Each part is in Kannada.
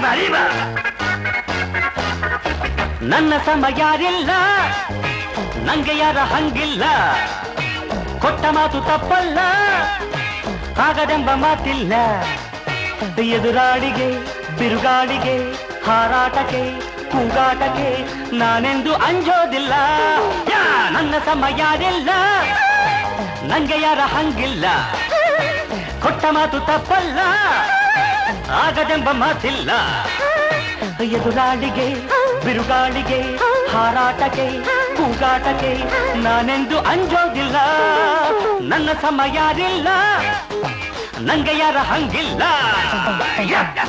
ಅರಿಬ ಅರಿಬ ನನ್ನ ಸಮ ಯಾರಿಲ್ಲ ನಂಗೆ ಯಾರ ಹಂಗಿಲ್ಲ ಕೊಟ್ಟ ಮಾತು ತಪ್ಪಲ್ಲ ಆಗದೆಂಬ ಮಾತಿಲ್ಲ ಎದುರಾಳಿಗೆ ಬಿರುಗಾಳಿಗೆ ಹಾರಾಟಕ್ಕೆ ಕೂಗಾಟಕ್ಕೆ ನಾನೆಂದು ಅಂಜೋದಿಲ್ಲ ಯಾ, ನನ್ನ ಸಮ ಯಾರಿಲ್ಲ ನಂಗೆ ಯಾರ ಹಂಗಿಲ್ಲ ಕೊಟ್ಟ ಮಾತು ತಪ್ಪಲ್ಲ ಆಗದೆಂಬ ಮಾತಿಲ್ಲ ಎದುರಾಳಿಗೆ ಬಿರುಗಾಳಿಗೆ ಹಾರಾಟಕ್ಕೆ ಕೂಗಾಟಕ್ಕೆ ನಾನೆಂದು ಅಂಜೋದಿಲ್ಲ ನನ್ನ ಸಮ ಯಾರಿಲ್ಲ ನಂಗೆ ಯಾರ ಹಂಗಿಲ್ಲ ಯ, ಯ.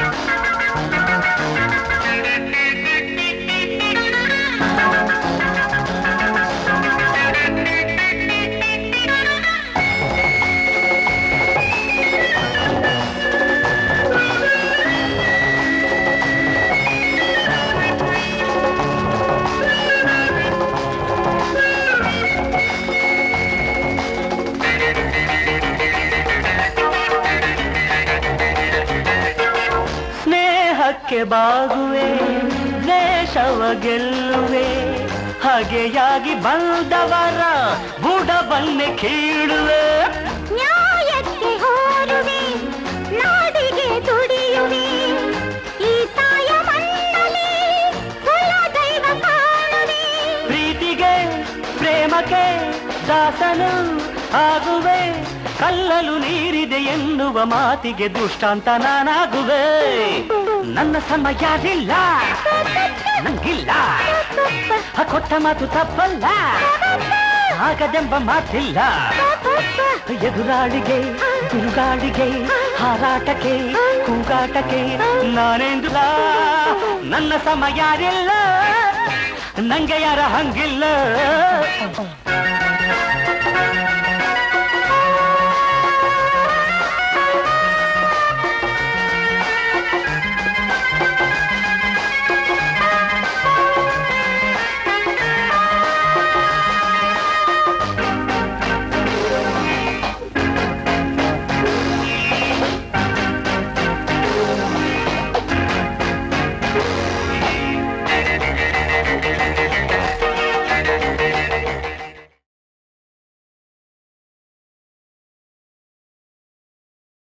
ಸ್ನೇಹಕ್ಕೆ ಬಾಗುವೆ ದೇಶವ ಗೆಲ್ಲುವೆ ಹಾಗೆಯಾಗಿ ಬಂದವರ ಬುಡವನ್ನೇ ಕೀಳುವೆ ನ್ಯಾಯಕ್ಕೆ ಹೋರುವೆ ನಾಡಿಗೆ ದುಡಿಯುವೆ ಈ ತಾಯ ಮಣ್ಣಲ್ಲಿ ಕುಲ ದೈವ ಕಾಣುವೆ ಪ್ರೀತಿಗೆ ಪ್ರೇಮಕ್ಕೆ ದಾಸನು ಆಗುವೆ ಕಲ್ಲಲು ನೀರಿದೆ ಎನ್ನುವ ಮಾತಿಗೆ ದುಷ್ಟಾಂತ ನಾನಾಗುವೆ ನನ್ನ ಸಮ ಯಾರಿಲ್ಲ ನಂಗಿಲ್ಲ ಆ ಕೊಟ್ಟ ಮಾತು ತಪ್ಪಲ್ಲ ಆಗದೆಂಬ ಮಾತಿಲ್ಲ ಎದುರಾಳಿಗೆ ಬಿರುಗಾಳಿಗೆ ಹಾರಾಟಕ್ಕೆ ಕೂಗಾಟಕ್ಕೆ ನಾನೆಂದು ನನ್ನ ಸಮ ಯಾರಿಲ್ಲ ನಂಗೆ ಯಾರ ಹಂಗಿಲ್ಲ